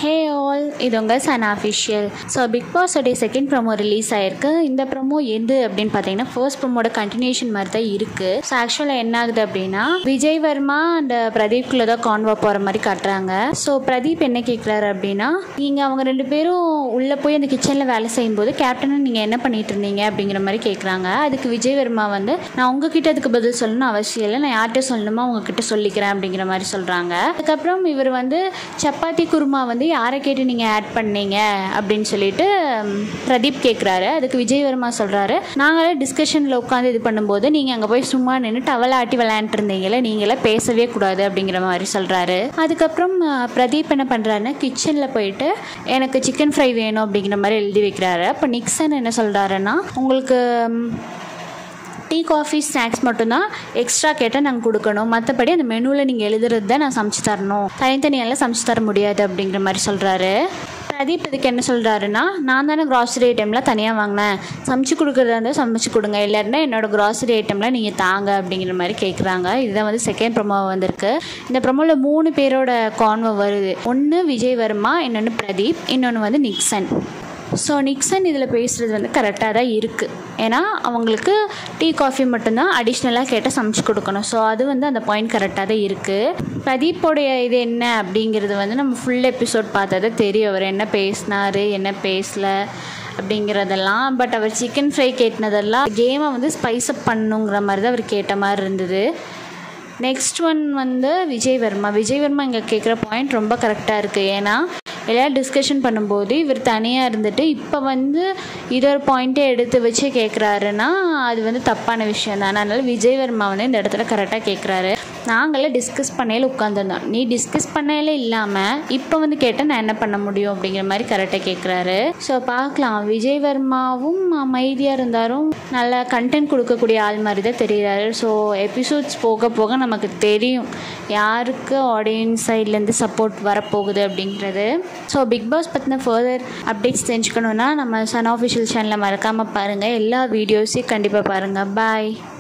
ஹே all இது உங்கள் Sun official so big பாஸோடைய செகண்ட் ப்ரோமோ ரிலீஸ் ஆயிருக்கு இந்த ப்ரோமோ எது அப்படின்னு பார்த்தீங்கன்னா ஃபர்ஸ்ட் ப்ரோமோட கண்டினியூஷன் மாதிரி தான் இருக்குது ஸோ ஆக்சுவலாக என்ன ஆகுது அப்படின்னா விஜய் வர்மா அந்த பிரதீப்குள்ளே தான் கான்வா போகிற மாதிரி காட்டுறாங்க ஸோ பிரதீப் என்ன கேட்குறாரு அப்படின்னா நீங்கள் அவங்க ரெண்டு பேரும் உள்ளே போய் அந்த கிச்சனில் வேலை செய்யும்போது கேப்டனை நீங்கள் என்ன பண்ணிட்டு இருந்தீங்க அப்படிங்கிற மாதிரி கேட்குறாங்க அதுக்கு விஜய் வர்மா வந்து நான் உங்ககிட்ட அதுக்கு பதில் சொல்லணும்னு அவசியம் இல்லை நான் யார்கிட்ட சொல்லணுமோ உங்ககிட்ட சொல்லிக்கிறேன் அப்படிங்கிற மாதிரி சொல்கிறாங்க அதுக்கப்புறம் இவர் வந்து சப்பாத்தி குருமா வந்து யாரை கேட்டு நீங்கள் ஆட் பண்ணீங்க அப்படின்னு சொல்லிட்டு ம், பிரதீப் கேட்குறாரு அதுக்கு விஜய் வர்மா சொல்கிறாரு நாங்களே டிஸ்கஷனில் உட்காந்து இது பண்ணும்போது நீங்கள் அங்கே போய் சும்மா நின்று டவல் ஆட்டி விளையாண்டுருந்தீங்களே நீங்களே பேசவே கூடாது அப்படிங்கிற மாதிரி சொல்கிறாரு அதுக்கப்புறம் அ, பிரதீப் என்ன பண்ணுறாருன்னா கிச்சனில் போயிட்டு எனக்கு சிக்கன் ஃப்ரை வேணும் அப்படிங்கிற மாதிரி எழுதி வைக்கிறாரு அப்போ நிக்சன் என்ன சொல்கிறாருன்னா உங்களுக்கு ம், டீ காஃபி ஸ்நாக்ஸ் மட்டும்தான் எக்ஸ்ட்ரா கேட்டால் நாங்கள் கொடுக்கணும் மற்றபடி அந்த மெனுவில் நீங்கள் எழுதுறது தான் நான் சமைச்சு தரணும் தனித்தனியெல்லாம் சமைச்சு தர முடியாது அப்படிங்கிற மாதிரி சொல்கிறாரு பிரதீப் இதுக்கு என்ன சொல்கிறாருன்னா நான் தானே கிராசரி ஐட்டம்லாம் தனியாக வாங்கினேன் சமைச்சு கொடுக்குறதா இருந்தால் சமைச்சு கொடுங்க இல்லைன்னா என்னோட கிராசரி ஐட்டம்லாம் நீங்கள் தாங்க அப்படிங்கிற மாதிரி கேட்குறாங்க இதுதான் வந்து செகண்ட் ப்ரொமோ வந்திருக்கு இந்த ப்ரொமோவில் மூணு பேரோட கான்வோ வருது ஒன்று விஜய் வர்மா இன்னொன்று பிரதீப் இன்னொன்று வந்து நிக்சன் ஸோ நிக்சன் இதில் பேசுகிறது வந்து கரெக்டாக தான் இருக்குது ஏன்னா அவங்களுக்கு டீ காஃபி மட்டும்தான் அடிஷ்னலாக கேட்டால் சமைச்சு கொடுக்கணும் ஸோ அது வந்து அந்த பாயிண்ட் கரெக்டாக தான் இருக்குது பிரதீப்போடைய இது என்ன அப்படிங்கிறது வந்து நம்ம ஃபுல் எபிசோட் பார்த்தா தான் தெரியும் அவர் என்ன பேசினார் என்ன பேசல அப்படிங்கிறதெல்லாம் பட் அவர் சிக்கன் ஃப்ரை கேட்டினதெல்லாம் கேமை வந்து ஸ்பைஸ் அப் பண்ணுங்கிற மாதிரி தான் அவர் கேட்ட மாதிரி இருந்தது நெக்ஸ்ட் ஒன் வந்து விஜய் வர்மா விஜய் வர்மா இங்கே கேட்குற பாயிண்ட் ரொம்ப கரெக்டாக இருக்குது ஏன்னா எல்லாம் டிஸ்கஷன் பண்ணும்போது இவர் தனியாக இருந்துட்டு இப்போ வந்து இது ஒரு பாயிண்ட்டை எடுத்து வச்சு கேட்குறாருன்னா அது வந்து தப்பான விஷயம் தான் அதனால் விஜய் வர்மா வந்து இந்த இடத்துல கரெக்டாக கேட்குறாரு நாங்களே டிஸ்கஸ் பண்ணையில் உட்காந்துருந்தோம் நீ டிஸ்கஸ் பண்ணையில் இல்லாமல் இப்போ வந்து கேட்டால் நான் என்ன பண்ண முடியும் அப்படிங்கிற மாதிரி கரெக்டாக கேட்குறாரு ஸோ பார்க்கலாம் விஜய் வர்மாவும் அமைதியாக இருந்தாலும் நல்ல கண்டென்ட் கொடுக்கக்கூடிய ஆள் மாதிரி தான் தெரியுறாரு ஸோ எபிசோட்ஸ் போக போக நமக்கு தெரியும் யாருக்கு ஆடியன்ஸ் சைட்லேருந்து சப்போர்ட் வரப்போகுது அப்படிங்கிறது ஸோ பிக் பாஸ் பற்றின ஃபர்தர் அப்டேட்ஸ் தெரிஞ்சுக்கணுன்னா நம்ம சன் ஆஃபிஷியல் சேனலை மறக்காமல் பாருங்கள் எல்லா வீடியோஸையும் கண்டிப்பாக பாருங்கள் பாய்